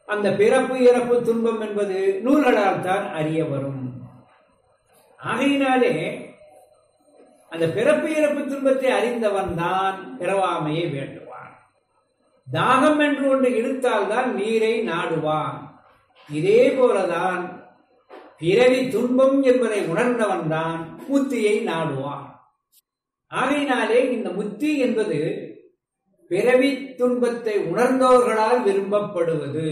அந்த பிறப்பு இறப்பு துன்பம் என்பது நூல்களால் தான் அறிய வரும் ஆகையினாலே அந்த பிறப்பு இறப்பு துன்பத்தை அறிந்தவன் தான் பிறவாமையை வேண்டுவான் தாகம் என்று ஒன்று இழுத்தால்தான் நீரை நாடுவான் இதே போலதான் பிறவி துன்பம் என்பதை உணர்ந்தவன் தான் முத்தியை நாடுவான் ஆகையினாலே இந்த முத்தி என்பது பிறவி துன்பத்தை உணர்ந்தவர்களால் விரும்பப்படுவது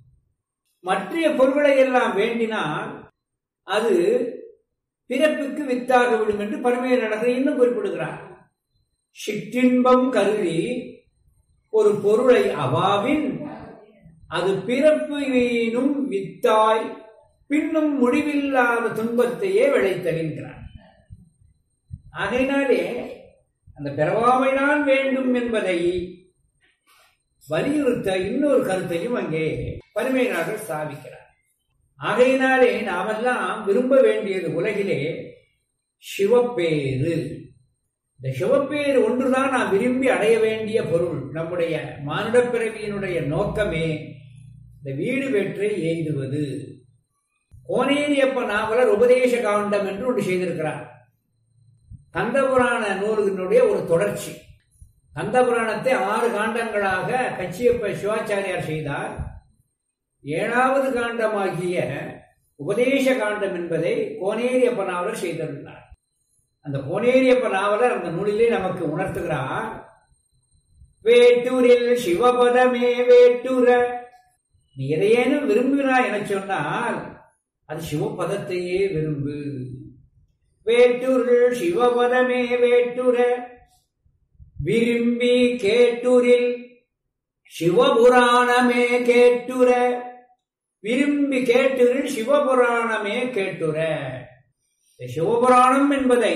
மற்ற பொருள்களை எல்லாம் வேண்டினால் அது பிறப்புக்கு வித்தாக விடும் என்று பரமேநடகர் இன்னும் குறிப்பிடுகிறார் சிற்றின்பம் கருதி ஒரு பொருளை அவாவின் அது பிறப்பினும் வித்தாய் பின்னும் முடிவில்லாத துன்பத்தையே விளைத்தகின்றார் ஆகையினாலே அந்த பிறவாமைதான் வேண்டும் என்பதை வலியுறுத்த இன்னொரு கருத்தையும் அங்கே பருமையினார்கள் ஸ்தாபிக்கிறார் ஆகையினாலே நாமெல்லாம் விரும்ப வேண்டியது உலகிலே சிவப்பேறு இந்த சிவப்பேறு ஒன்றுதான் நாம் விரும்பி அடைய வேண்டிய பொருள் நம்முடைய மானுட பிறவியினுடைய நோக்கமே இந்த வீடு வெற்றை ஏந்துவது கோனேரியப்ப நாவலர் உபதேச காண்டம் என்று ஒன்று செய்திருக்கிறார் கந்தபுராண நூலினுடைய ஒரு தொடர்ச்சி கந்தபுராணத்தை ஆறு காண்டங்களாக கச்சியப்ப சிவாச்சாரியார் செய்தார் ஏழாவது காண்டமாகிய உபதேச காண்டம் என்பதை கோனேரியப்ப நாவலர் செய்திருந்தார் அந்த கோனேரியப்ப நாவலர் அந்த நூலிலே நமக்கு உணர்த்துகிறார் வேட்டூரில் சிவபதமே வேட்டுர நீ எதையேனும் விரும்பினாய் என சொன்னால் அது சிவபதத்தையே விரும்பு வேட்டுருள் சிவபதமே வேட்டுர விரும்பி கேட்டுரில் சிவபுராணமே கேட்டுர விரும்பி கேட்டுரில் சிவபுராணமே கேட்டுர சிவபுராணம் என்பதை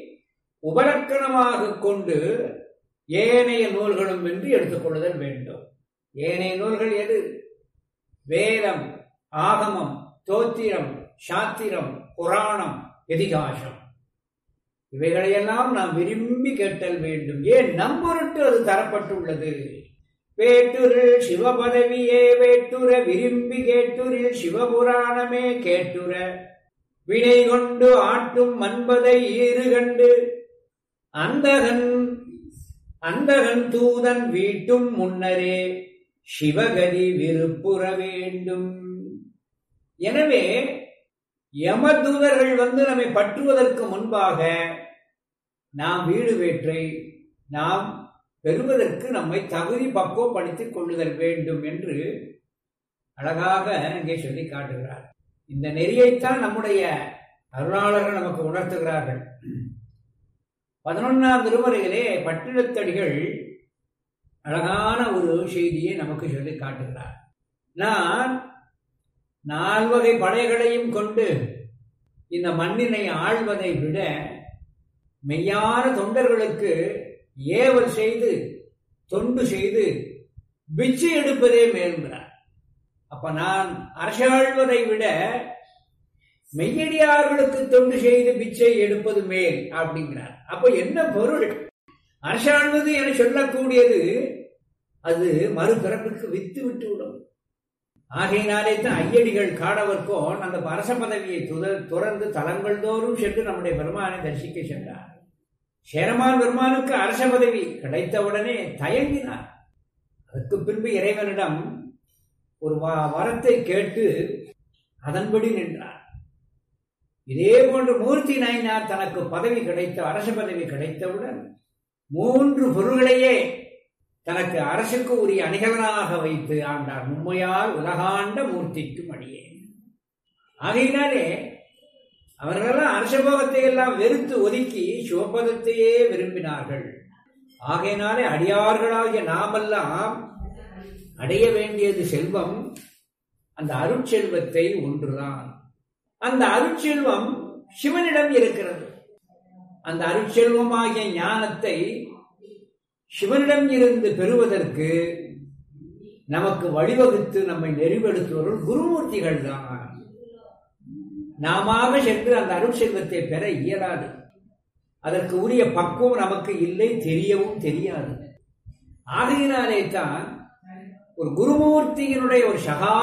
உபலக்கணமாக கொண்டு ஏனைய நூல்களும் என்று எடுத்துக்கொள்ளுதல் வேண்டும் ஏனைய நூல்கள் எது வேதம் ஆகமம் தோத்திரம் சாத்திரம் புராணம் எதிகாசம் இவைகளையெல்லாம் நாம் விரும்பி கேட்டல் வேண்டும் ஏன் நம்பொருட்டு அது தரப்பட்டுள்ளது வேட்டுரில் சிவபதவியே வேட்டுர விரும்பி கேட்டுரில் சிவபுராணமே கேட்டுர வினை கொண்டு ஆட்டும் மன்பதை ஈறு கண்டு அந்தகன் அந்தகன் தூதன் வீட்டும் முன்னரே சிவகதி விருப்புற வேண்டும் எனவே யமதூதர்கள் வந்து நம்மை பற்றுவதற்கு முன்பாக நாம் வீடு வேற்றை நாம் பெறுவதற்கு நம்மை தகுதி பக்குவப்படுத்திக் கொள்ளுதல் வேண்டும் என்று அழகாக இங்கே சொல்லி காட்டுகிறார் இந்த நெறியைத்தான் நம்முடைய அருளாளர்கள் நமக்கு உணர்த்துகிறார்கள் பதினொன்னாம் திருமுறையிலே பட்டினத்தடிகள் அழகான ஒரு செய்தியை நமக்கு சொல்லி காட்டுகிறார் நான் நால்வகை படைகளையும் கொண்டு இந்த மண்ணினை ஆழ்வதை விட மெய்யான தொண்டர்களுக்கு ஏவல் செய்து தொண்டு செய்து பிச்சை எடுப்பதே மேல்கிறார் அப்ப நான் அரசாழ்வதை விட மெய்யடியார்களுக்கு தொண்டு செய்து பிச்சை எடுப்பது மேல் அப்படிங்கிறார் அப்ப என்ன பொருள் அரசாழ்வது என சொல்லக்கூடியது அது மறுபிறப்புக்கு வித்து விட்டு விடும் ஆகையினாலே தான் ஐயடிகள் காடவர்கோன் அந்த அரச பதவியை துறந்து தலங்கள் தோறும் சென்று நம்முடைய பெருமானை தரிசிக்க சென்றார் சேரமான் பெருமானுக்கு அரச பதவி கிடைத்தவுடனே தயங்கினார் அதற்கு பின்பு இறைவனிடம் ஒரு வரத்தை கேட்டு அதன்படி நின்றார் இதே போன்று மூர்த்தி நாயனார் தனக்கு பதவி கிடைத்த அரச பதவி கிடைத்தவுடன் மூன்று பொருள்களையே தனக்கு அரசுக்கு உரிய அணிகலனாக வைத்து ஆண்டார் மும்மையால் உலகாண்ட மூர்த்திக்கும் அடியேன் ஆகையினாலே அவர்களெல்லாம் அரசபோகத்தை எல்லாம் வெறுத்து ஒதுக்கி சிவபதத்தையே விரும்பினார்கள் ஆகையினாலே அடியார்களாகிய நாமெல்லாம் அடைய வேண்டியது செல்வம் அந்த அருட்செல்வத்தை ஒன்றுதான் அந்த அருட்செல்வம் சிவனிடம் இருக்கிறது அந்த அருட்செல்வமாகிய ஞானத்தை சிவனிடம் இருந்து பெறுவதற்கு நமக்கு வழிவகுத்து நம்மை நெறிவெடுத்தவர்கள் குருமூர்த்திகள் தான் நாம சென்று அந்த அருட்செல்வத்தை பெற இயலாது அதற்கு உரிய பக்குவம் நமக்கு இல்லை தெரியவும் தெரியாது ஆகையினாலே தான் ஒரு குருமூர்த்தியினுடைய ஒரு சகா